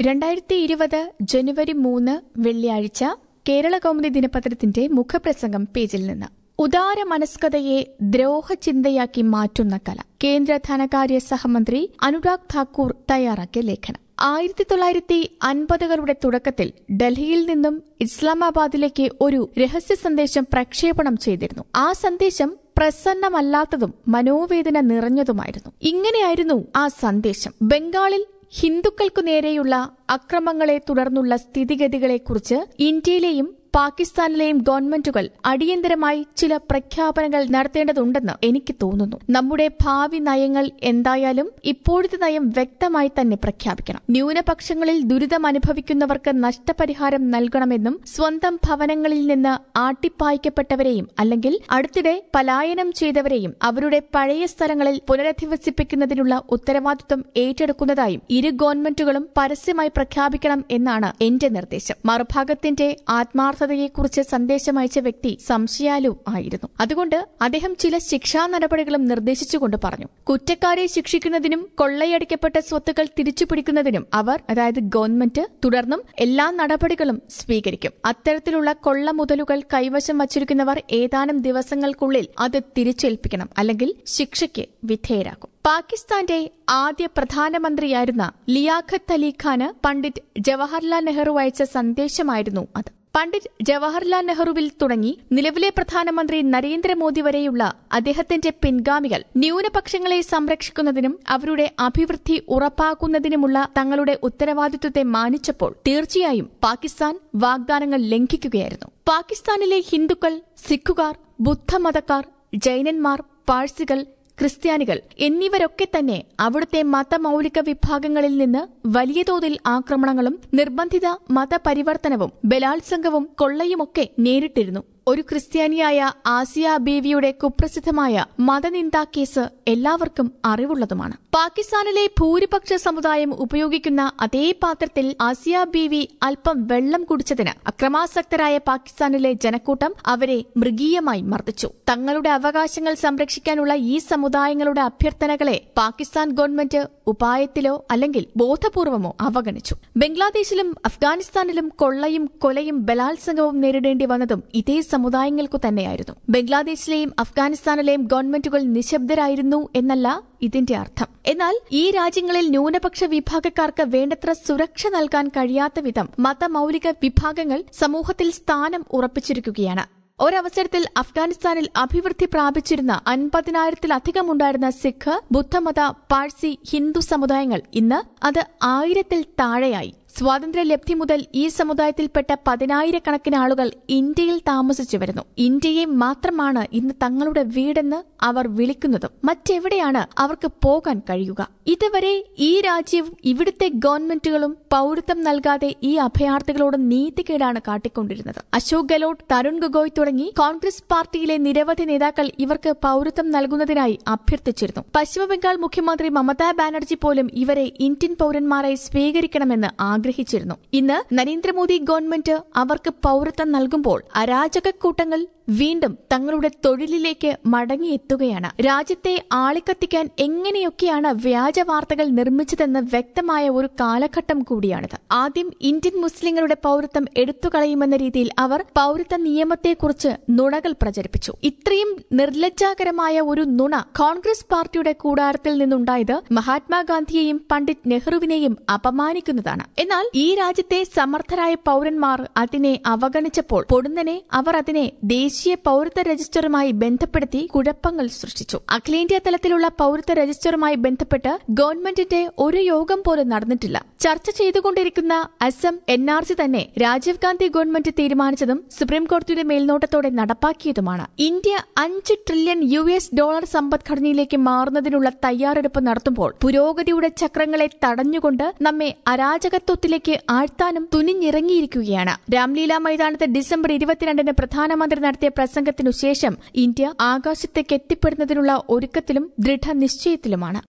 രണ്ടായിരത്തി ഇരുപത് ജനുവരി മൂന്ന് വെള്ളിയാഴ്ച കേരള കൗമുദി ദിനപത്രത്തിന്റെ മുഖപ്രസംഗം പേജിൽ നിന്ന് ഉദാര മനസ്കതയെ ദ്രോഹചിന്തയാക്കി മാറ്റുന്ന കല കേന്ദ്ര ധനകാര്യ സഹമന്ത്രി അനുരാഗ് ഠാക്കൂർ തയ്യാറാക്കിയ ലേഖനം ആയിരത്തി തൊള്ളായിരത്തി അൻപതുകളുടെ തുടക്കത്തിൽ ഡൽഹിയിൽ നിന്നും ഇസ്ലാമാബാദിലേക്ക് ഒരു രഹസ്യ സന്ദേശം പ്രക്ഷേപണം ചെയ്തിരുന്നു ആ സന്ദേശം പ്രസന്നമല്ലാത്തതും മനോവേദന നിറഞ്ഞതുമായിരുന്നു ഇങ്ങനെയായിരുന്നു ആ സന്ദേശം ബംഗാളിൽ ഹിന്ദുക്കൾക്കു നേരെയുള്ള അക്രമങ്ങളെ തുടർന്നുള്ള സ്ഥിതിഗതികളെക്കുറിച്ച് ഇന്ത്യയിലെയും പാകിസ്ഥാനിലെയും ഗവൺമെന്റുകൾ അടിയന്തരമായി ചില പ്രഖ്യാപനങ്ങൾ നടത്തേണ്ടതുണ്ടെന്ന് എനിക്ക് തോന്നുന്നു നമ്മുടെ ഭാവി നയങ്ങൾ എന്തായാലും ഇപ്പോഴത്തെ നയം വ്യക്തമായി തന്നെ പ്രഖ്യാപിക്കണം ന്യൂനപക്ഷങ്ങളിൽ ദുരിതം അനുഭവിക്കുന്നവർക്ക് നഷ്ടപരിഹാരം നൽകണമെന്നും സ്വന്തം ഭവനങ്ങളിൽ നിന്ന് ആട്ടിപ്പായിക്കപ്പെട്ടവരെയും അല്ലെങ്കിൽ അടുത്തിടെ പലായനം ചെയ്തവരെയും അവരുടെ പഴയ സ്ഥലങ്ങളിൽ പുനരധിവസിപ്പിക്കുന്നതിനുള്ള ഉത്തരവാദിത്വം ഏറ്റെടുക്കുന്നതായും ഇരു ഗവൺമെന്റുകളും പരസ്യമായി പ്രഖ്യാപിക്കണം എന്നാണ് എന്റെ നിർദ്ദേശം മറുഭാഗത്തിന്റെ ആത്മാർത്ഥ ആത്മാർത്ഥതയെക്കുറിച്ച് സന്ദേശം അയച്ച വ്യക്തി സംശയാലു ആയിരുന്നു അതുകൊണ്ട് അദ്ദേഹം ചില ശിക്ഷാ നടപടികളും നിർദ്ദേശിച്ചുകൊണ്ട് പറഞ്ഞു കുറ്റക്കാരെ ശിക്ഷിക്കുന്നതിനും കൊള്ളയടിക്കപ്പെട്ട സ്വത്തുക്കൾ തിരിച്ചുപിടിക്കുന്നതിനും അവർ അതായത് ഗവൺമെന്റ് തുടർന്നും എല്ലാ നടപടികളും സ്വീകരിക്കും അത്തരത്തിലുള്ള കൊള്ള മുതലുകൾ കൈവശം വച്ചിരിക്കുന്നവർ ഏതാനും ദിവസങ്ങൾക്കുള്ളിൽ അത് തിരിച്ചേൽപ്പിക്കണം അല്ലെങ്കിൽ ശിക്ഷയ്ക്ക് വിധേയരാക്കും പാകിസ്ഥാന്റെ ആദ്യ പ്രധാനമന്ത്രിയായിരുന്ന ലിയാഖത്ത് അലി ഖാന് പണ്ഡിറ്റ് ജവഹർലാൽ നെഹ്റു അയച്ച സന്ദേശമായിരുന്നു അത് പണ്ഡിറ്റ് ജവഹർലാൽ നെഹ്റുവിൽ തുടങ്ങി നിലവിലെ പ്രധാനമന്ത്രി നരേന്ദ്രമോദി വരെയുള്ള അദ്ദേഹത്തിന്റെ പിൻഗാമികൾ ന്യൂനപക്ഷങ്ങളെ സംരക്ഷിക്കുന്നതിനും അവരുടെ അഭിവൃദ്ധി ഉറപ്പാക്കുന്നതിനുമുള്ള തങ്ങളുടെ ഉത്തരവാദിത്വത്തെ മാനിച്ചപ്പോൾ തീർച്ചയായും പാകിസ്ഥാൻ വാഗ്ദാനങ്ങൾ ലംഘിക്കുകയായിരുന്നു പാകിസ്ഥാനിലെ ഹിന്ദുക്കൾ സിഖുകാർ ബുദ്ധമതക്കാർ ജൈനന്മാർ പാഴ്സികൾ ക്രിസ്ത്യാനികൾ എന്നിവരൊക്കെ തന്നെ അവിടുത്തെ മതമൌലിക വിഭാഗങ്ങളിൽ നിന്ന് വലിയ തോതിൽ ആക്രമണങ്ങളും നിർബന്ധിത മതപരിവർത്തനവും ബലാത്സംഗവും കൊള്ളയുമൊക്കെ നേരിട്ടിരുന്നു ഒരു ക്രിസ്ത്യാനിയായ ആസിയ ബീവിയുടെ കുപ്രസിദ്ധമായ മതനിന്ദാ കേസ് എല്ലാവർക്കും അറിവുള്ളതുമാണ് പാകിസ്ഥാനിലെ ഭൂരിപക്ഷ സമുദായം ഉപയോഗിക്കുന്ന അതേ പാത്രത്തിൽ ആസിയ ബീവി അല്പം വെള്ളം കുടിച്ചതിന് അക്രമാസക്തരായ പാകിസ്ഥാനിലെ ജനക്കൂട്ടം അവരെ മൃഗീയമായി മർദ്ദിച്ചു തങ്ങളുടെ അവകാശങ്ങൾ സംരക്ഷിക്കാനുള്ള ഈ സമുദായങ്ങളുടെ അഭ്യർത്ഥനകളെ പാകിസ്ഥാൻ ഗവൺമെന്റ് ഉപായത്തിലോ അല്ലെങ്കിൽ ബോധപൂർവമോ അവഗണിച്ചു ബംഗ്ലാദേശിലും അഫ്ഗാനിസ്ഥാനിലും കൊള്ളയും കൊലയും ബലാത്സംഗവും നേരിടേണ്ടി വന്നതും ഇതേ സമുദായങ്ങൾക്കു തന്നെയായിരുന്നു ബംഗ്ലാദേശിലെയും അഫ്ഗാനിസ്ഥാനിലെയും ഗവൺമെന്റുകൾ നിശബ്ദരായിരുന്നു എന്നല്ല ഇതിന്റെ അർത്ഥം എന്നാൽ ഈ രാജ്യങ്ങളിൽ ന്യൂനപക്ഷ വിഭാഗക്കാർക്ക് വേണ്ടത്ര സുരക്ഷ നൽകാൻ കഴിയാത്ത വിധം മതമൌലിക വിഭാഗങ്ങൾ സമൂഹത്തിൽ സ്ഥാനം ഉറപ്പിച്ചിരിക്കുകയാണ് ഒരവസരത്തിൽ അഫ്ഗാനിസ്ഥാനിൽ അഭിവൃദ്ധി പ്രാപിച്ചിരുന്ന അൻപതിനായിരത്തിലധികം ഉണ്ടായിരുന്ന സിഖ് ബുദ്ധമത പാഴ്സി ഹിന്ദു സമുദായങ്ങൾ ഇന്ന് അത് ആയിരത്തിൽ താഴെയായി സ്വാതന്ത്ര്യലബ്ധി മുതൽ ഈ സമുദായത്തിൽപ്പെട്ട പതിനായിരക്കണക്കിന് ആളുകൾ ഇന്ത്യയിൽ താമസിച്ചു വരുന്നു ഇന്ത്യയെ മാത്രമാണ് ഇന്ന് തങ്ങളുടെ വീടെന്ന് അവർ വിളിക്കുന്നതും മറ്റെവിടെയാണ് അവർക്ക് പോകാൻ കഴിയുക ഇതുവരെ ഈ രാജ്യവും ഇവിടുത്തെ ഗവൺമെന്റുകളും പൌരത്വം നൽകാതെ ഈ അഭയാർത്ഥികളോട് നീതികേടാണ് കാട്ടിക്കൊണ്ടിരുന്നത് അശോക് ഗെലോട്ട് തരുൺ ഗൊഗോയ് തുടങ്ങി കോൺഗ്രസ് പാർട്ടിയിലെ നിരവധി നേതാക്കൾ ഇവർക്ക് പൌരത്വം നൽകുന്നതിനായി അഭ്യർത്ഥിച്ചിരുന്നു പശ്ചിമബംഗാൾ മുഖ്യമന്ത്രി മമതാ ബാനർജി പോലും ഇവരെ ഇന്ത്യൻ പൌരന്മാരായി സ്വീകരിക്കണമെന്ന് ആഗ്രഹിച്ചിരുന്നു ഇന്ന് നരേന്ദ്രമോദി ഗവൺമെന്റ് അവർക്ക് പൌരത്വം നൽകുമ്പോൾ അരാജക കൂട്ടങ്ങൾ വീണ്ടും തങ്ങളുടെ തൊഴിലിലേക്ക് മടങ്ങിയെത്തുകയാണ് രാജ്യത്തെ ആളിക്കത്തിക്കാൻ എങ്ങനെയൊക്കെയാണ് വ്യാജ വാർത്തകൾ നിർമ്മിച്ചതെന്ന് വ്യക്തമായ ഒരു കാലഘട്ടം കൂടിയാണിത് ആദ്യം ഇന്ത്യൻ മുസ്ലിങ്ങളുടെ പൌരത്വം എടുത്തുകളയുമെന്ന രീതിയിൽ അവർ പൌരത്വ നിയമത്തെക്കുറിച്ച് നുണകൾ പ്രചരിപ്പിച്ചു ഇത്രയും നിർലജ്ജാകരമായ ഒരു നുണ കോൺഗ്രസ് പാർട്ടിയുടെ കൂടാരത്തിൽ നിന്നുണ്ടായത് മഹാത്മാഗാന്ധിയെയും പണ്ഡിറ്റ് നെഹ്റുവിനെയും അപമാനിക്കുന്നതാണ് എന്നാൽ ഈ രാജ്യത്തെ സമർത്ഥരായ പൌരന്മാർ അതിനെ അവഗണിച്ചപ്പോൾ പൊടുന്നനെ അവർ അതിനെ ദേശീയ പൌരത്വ രജിസ്റ്ററുമായി ബന്ധപ്പെടുത്തി കുഴപ്പങ്ങൾ സൃഷ്ടിച്ചു അഖിലേന്ത്യാ തലത്തിലുള്ള പൌരത്വ രജിസ്റ്ററുമായി ബന്ധപ്പെട്ട് ഗവൺമെന്റിന്റെ ഒരു യോഗം പോലും നടന്നിട്ടില്ല ചർച്ച ചെയ്തുകൊണ്ടിരിക്കുന്ന അസം എൻ ആർ സി തന്നെ രാജീവ് ഗാന്ധി ഗവൺമെന്റ് തീരുമാനിച്ചതും സുപ്രീംകോടതിയുടെ മേൽനോട്ടത്തോടെ നടപ്പാക്കിയതുമാണ് ഇന്ത്യ അഞ്ച് ട്രില്യൺ യു എസ് ഡോളർ സമ്പദ്ഘടനയിലേക്ക് മാറുന്നതിനുള്ള തയ്യാറെടുപ്പ് നടത്തുമ്പോൾ പുരോഗതിയുടെ ചക്രങ്ങളെ തടഞ്ഞുകൊണ്ട് നമ്മെ അരാജകത്വത്തിലേക്ക് ആഴ്ത്താനും തുനിഞ്ഞിറങ്ങിയിരിക്കുകയാണ് രാംലീല മൈതാനത്ത് ഡിസംബർ ഇരുപത്തിരണ്ടിന് പ്രധാനമന്ത്രി നടത്തിയ പ്രസംഗത്തിനു ശേഷം ഇന്ത്യ ആകാശത്തേക്ക് എത്തിപ്പെടുന്നതിനുള്ള ഒരുക്കത്തിലും ദൃഢനിശ്ചയത്തിലുമാണ്